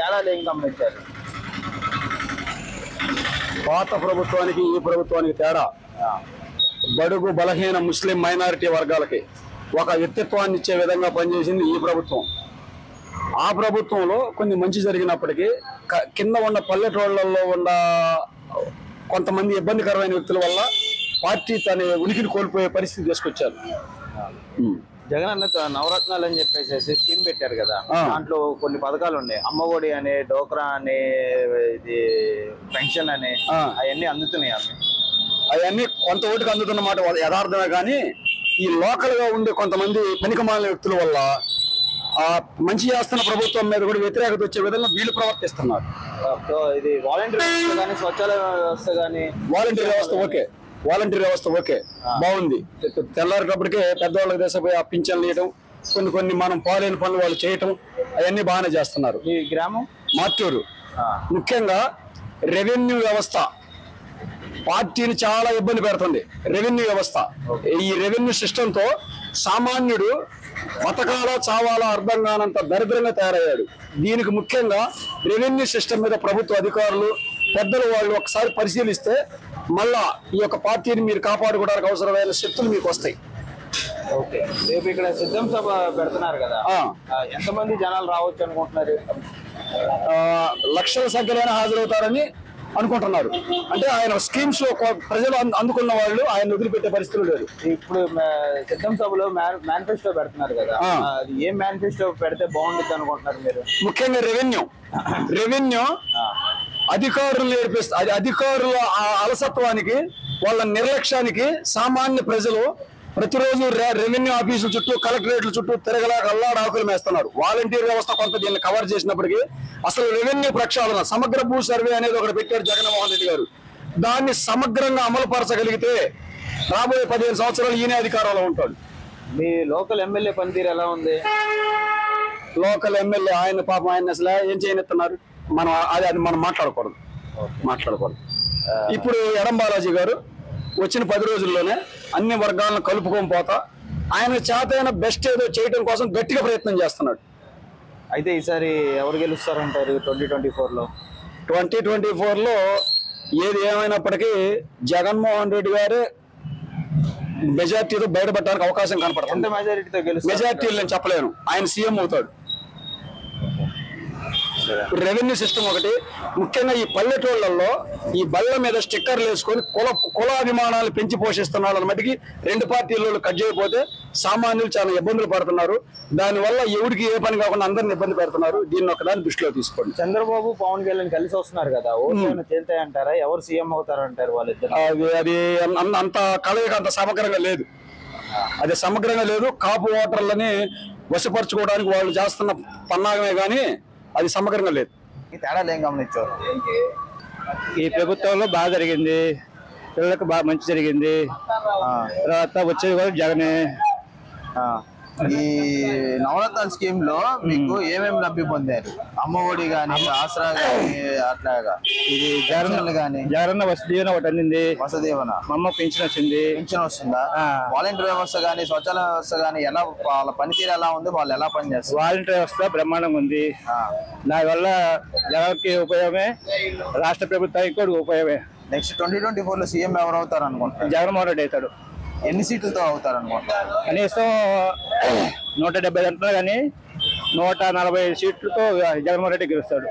తేడాలు ఏం గమనించారు పాత ప్రభుత్వానికి ఈ ప్రభుత్వానికి తేడా బడుగు బలహీన ముస్లిం మైనారిటీ వర్గాలకి ఒక వ్యక్తిత్వాన్ని ఇచ్చే విధంగా పనిచేసింది ఈ ప్రభుత్వం ఆ ప్రభుత్వంలో కొన్ని మంచి జరిగినప్పటికీ క- కింద ఉన్న పల్లెటూళ్ళల్లో ఉన్న కొంతమంది ఇబ్బందికరమైన వ్యక్తుల వల్ల పార్టీ తన ఉనికిని కోల్పోయే పరిస్థితి తీసుకొచ్చారు ఉమ్. జగన్ అన్న త- నవరత్నాలు అని చెప్పేసి స్కీమ్ పెట్టారు కదా ఆ. దాంట్లో కొన్ని పథకాలు ఉన్నాయి అమ్మఒడి అని డోక్రా అని ఇది పెన్షన్ అని ఆ. అవన్నీ అందుతున్నాయి అవి అవన్నీ కొంత ఓటుకు అందుతున్నమాట వాళ్ళ యథార్థమే కానీ ఈ లోకల్ గా ఉండే కొంతమంది పనికిమాలిన వ్యక్తుల వల్ల ఆ మంచి చేస్తున్న ప్రభుత్వం మీద కూడా వ్యతిరేకత వచ్చే విధంగా వీళ్ళు ప్రవర్తిస్తున్నారు సో ఇది వాలంటీర్ వ్యవస్థ కానీ స్వచ్ఛాలయ వ్యవస్థ కానీ వాలంటీర్ వ్యవస్థ ఓకే వాలంటీర్ వ్యవస్థ ఓకే బాగుంది తె- తె- తెల్లారేటప్పటికే పెద్దవాళ్ళకి దేశపోయి ఆ పింఛన్లు ఇవ్వడం కొన్ని కొన్ని మనం పాలైన పనులు వాళ్ళు చేయటం అవన్నీ బాగానే చేస్తున్నారు ఈ గ్రామం మార్టూరు ఆ. ముఖ్యంగా రెవెన్యూ వ్యవస్థ పార్టీని చాలా ఇబ్బంది పెడుతుంది రెవెన్యూ వ్యవస్థ ఈ రెవెన్యూ సిస్టమ్ తో సామాన్యుడు బతకాలా చావాలా అర్థం కానంత దరిద్రంగా తయారయ్యాడు దీనికి ముఖ్యంగా రెవెన్యూ సిస్టమ్ మీద ప్రభుత్వ అధికారులు పెద్దలు వాళ్ళు ఒకసారి పరిశీలిస్తే మళ్ళా ఈ యొక్క పార్టీని మీరు కాపాడుకోవడానికి అవసరమైన శక్తులు మీకు వస్తాయి ఓకే రేపు ఇక్కడ సిద్ధం సభ పెడుతున్నారు కదా ఆ. ఆ, ఎంతమంది జనాలు రావచ్చు అనుకుంటున్నారు ఆ, లక్షల సంఖ్యలోనే హాజరవుతారని అనుకుంటున్నారు అంటే ఆయన స్కీమ్స్ లో కొ- ప్రజలు అందు- అందుకున్న వాళ్ళు ఆయన వదిలిపెట్టే పరిస్థితులు లేదు ఇప్పుడు మ- సిద్ధం సభలో మేనిఫెస్టో పెడుతున్నారు కదా ఆ. ఆ, అది ఏ మేనిఫెస్టో పెడితే బాగుంటుంది అనుకుంటున్నారు మీరు ముఖ్యంగా రెవెన్యూ రెవెన్యూ ఆ. అధికారులు నేర్పిస్తా అది అధికారుల ఆ అలసత్వానికి వాళ్ళ నిర్లక్ష్యానికి సామాన్య ప్రజలు ప్రతిరోజు రె- రెవెన్యూ ఆఫీసుల చుట్టూ కలెక్టరేట్ల చుట్టూ తిరగలాగా అల్లాడు ఆకులు మేస్తున్నారు వాలంటీర్ వ్యవస్థ కొంత దీన్ని కవర్ చేసినప్పటికీ అసలు రెవెన్యూ ప్రక్షాళన సమగ్ర భూ సర్వే అనేది ఒకటి పెట్టారు జగన్మోహన్ రెడ్డి గారు దాన్ని సమగ్రంగా అమలుపరచగలిగితే రాబోయే పదిహేను సంవత్సరాలు ఈయనే అధికారంలో ఉంటాడు మీ లోకల్ ఎమ్మెల్యే పనితీరు ఎలా ఉంది లోకల్ ఎమ్మెల్యే ఆయన పాపం ఆయన అసలు ఏం చేయనిస్తున్నారు మనం అది అది మనం మాట్లాడకూడదు మాట్లాడకూడదు ఇప్పుడు ఎడం బాలాజీ గారు వచ్చిన పది రోజుల్లోనే అన్ని వర్గాలను కలుపుకొని పోతా ఆయన చేతైన బెస్ట్ ఏదో చేయడం కోసం గట్టిగా ప్రయత్నం చేస్తున్నాడు అయితే ఈసారి ఎవరు గెలుస్తారంటారు ట్వంటీ ట్వంటీ ఫోర్ లో ట్వంటీ ట్వంటీ లో ఏది ఏమైనప్పటికీ జగన్మోహన్ రెడ్డి గారే మెజార్టీతో బయటపడడానికి అవకాశం ఎంత కనపడుతుంది మెజారిటీతో గెలుస్తారు మెజార్టీ నేను చెప్పలేను ఆయన సీఎం అవుతాడు రెవెన్యూ సిస్టమ్ ఒకటి ముఖ్యంగా ఈ పల్లెటూళ్ళల్లో ఈ బళ్ళ మీద స్టిక్కర్లు వేసుకొని కుల కులాభిమానాలు పెంచి పోషిస్తున్న వాళ్ళని మటుకి రెండు పార్టీలలో కట్ చేయకపోతే సామాన్యులు చాలా ఇబ్బందులు పడుతున్నారు దానివల్ల ఎవరికి ఏ పని కాకుండా అందరిని ఇబ్బంది పెడుతున్నారు దీన్ని ఒకదాన్ని దృష్టిలో తీసుకోండి చంద్రబాబు పవన్ కళ్యాణ్ కలిసి వస్తున్నారు కదా ఓట్లు ఏమైనా తేలుతాయంటారా ఎవరు సీఎం అవుతారంటారు వాళ్ళిద్దరు అది అది అన్- అంత కలయిక అంత సమగ్రంగా లేదు అది సమగ్రంగా లేదు కాపు ఓటర్లని వశపరచుకోవడానికి వాళ్ళు చేస్తున్న పన్నాగమే కానీ అది సమగ్రంగా లేదు ఈ తేడాలు ఏం గమనించారు ఈ ప్రభుత్వంలో బాగా జరిగింది పిల్లలకు బాగా మంచి జరిగింది తర్వాత వచ్చేది కూడా జగనే ఈ నవరత్నాల స్కీమ్ లో మీకు ఏమేమి లబ్ధి పొందారు అమ్మ ఒడి గాని ఆసరా గాని అట్లాగా ఇది జగన్ జగన్ గాని జగనన్న వసతి దీవెన ఒకటి అందింది వసదేవన మా అమ్మ పెన్షన్ వచ్చింది పెన్షన్ వస్తుందా ఆ. వాలంటీర్ వ్యవస్థ గాని స్వచ్ఛాలయ వ్యవస్థ గాని ఎలా వాళ్ళ పనితీరు ఎలా ఉంది వాళ్ళు ఎలా పనిచేస్తారు వాలంటీర్ వ్యవస్థ బ్రహ్మాండంగా ఉంది దానివల్ల జగన్కి ఉపయోగమే రాష్ట్ర ప్రభుత్వానికి కూడా ఉపయోగమే నెక్స్ట్ ట్వంటీ ట్వంటీ ఫోర్ లో సీఎం ఎవరు అవుతారు అనుకుంటారు జగన్మోహన్ రెడ్డి అవుతాడు ఎన్ని సీట్లతో అవుతారు అనుకుంటారు కనీసం నూట డెబ్బై అంటున్నా కానీ నూట నలభై సీట్లతో జగన్మోహన్ రెడ్డి గెలుస్తాడు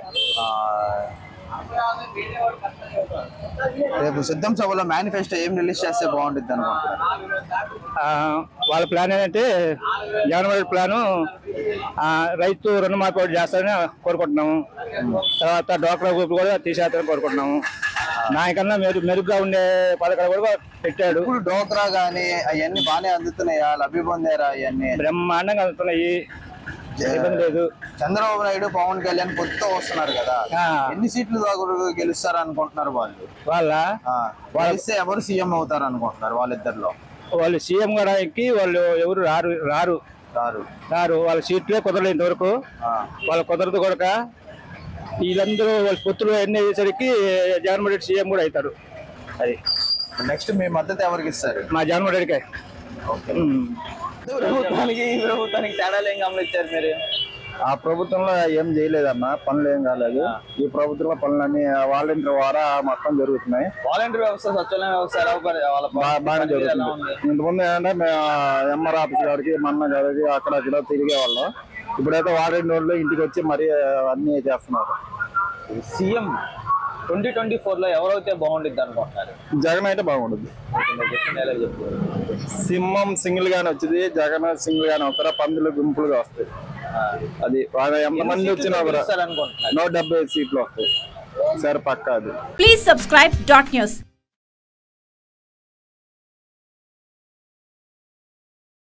రేపు సిద్ధం సభలో మేనిఫెస్టో ఏం రిలీజ్ చేస్తే బాగుంటుంది అనుకుంటారు ఆ, వాళ్ళ ప్లాన్ ఏంటంటే జగన్మోహన్ రెడ్డి ప్లాను ఆ, రైతు రుణమాఫీ ఒకటి చేస్తారని కోరుకుంటున్నాము తర్వాత డ్వాక్రా గ్రూప్ కూడా తీసేస్తారని కోరుకుంటున్నాము నాయకన్నా మెరుగు మెరుగ్గా ఉండే పథకాలు కూడా పెట్టాడు ఇప్పుడు డోక్రా గానీ అవన్నీ బాగానే అందుతున్నాయా లబ్ధి పొందారా అవన్నీ బ్రహ్మాండంగా అందుతున్నాయి ఇబ్బంది లేదు చంద్రబాబు నాయుడు పవన్ కళ్యాణ్ పొత్తుతో వస్తున్నారు కదా ఆ. ఎన్ని సీట్లు దాకా గెలుస్తారు అనుకుంటున్నారు వాళ్ళు వాళ్ళ ఆ, గెలిస్తే ఎవరు సీఎం అవుతారు అనుకుంటున్నారు వాళ్ళిద్దరిలో వాళ్ళు సీఎం గారికి వాళ్ళు ఎవరు రారు రారు రారు రారు వాళ్ళ సీట్లే కుదరలేదు ఇంతవరకు ఆ. వాళ్ళ కుదరదు కొరక వీళ్ళందరూ వాళ్ళ పొత్తులు అన్ని అయ్యేసరికి జగన్మోహన్ రెడ్డి సీఎం కూడా అవుతాడు అది నెక్స్ట్ మీ మద్దతు ఎవరికి ఇస్తారు మా జగన్మోహన్ రెడ్డికే ఉమ్. ప్రభుత్వానికి ఈ ప్రభుత్వానికి తేడాలు ఏం గమనించారు మీరు ఆ ప్రభుత్వంలో ఏం చేయలేదన్న పనులు ఏం కాలేదు ఈ ప్రభుత్వంలో పనులన్నీ వాలంటీర్ ద్వారా మొత్తం జరుగుతున్నాయి వాలంటీర్ వ్యవస్థ సచివాలయ వ్యవస్థ ఎలా పని- వాళ్ళ పని- బా- బాగానే పనితీరు ఎలా జరుగుతుంది ఉంది ఇంతకుముందు ఏంటంటే మేము ఎంఆర్ ఆఫీస్ గారికి మన్న గారికి అక్కడ ఇక్కడ తిరిగే వాళ్ళం ఇప్పుడైతే వాలంటీర్ వాళ్ళు ఇంటికి వచ్చి మరీ అన్ని చేస్తున్నారు సీఎం ట్వంటీ ట్వంటీ ఫోర్ లో ఎవరైతే బాగుండిద్ది అనుకుంటున్నారు జగన్ అయితే బాగుంటుంది మీరు చెప్పిన ఎలా చెప్తారు సింహం సింగిల్ గానే వచ్చింది జగన్ సింగిల్ గానే వస్తారా పందులు గుంపులుగా వస్తాయి అది వాళ్ళ ఎంతమంది వచ్చినా కూడా అనుకుంటున్నారు నూట డెబ్బై సీట్లు వస్తాయి సరే పక్కా అది Please subscribe dot news.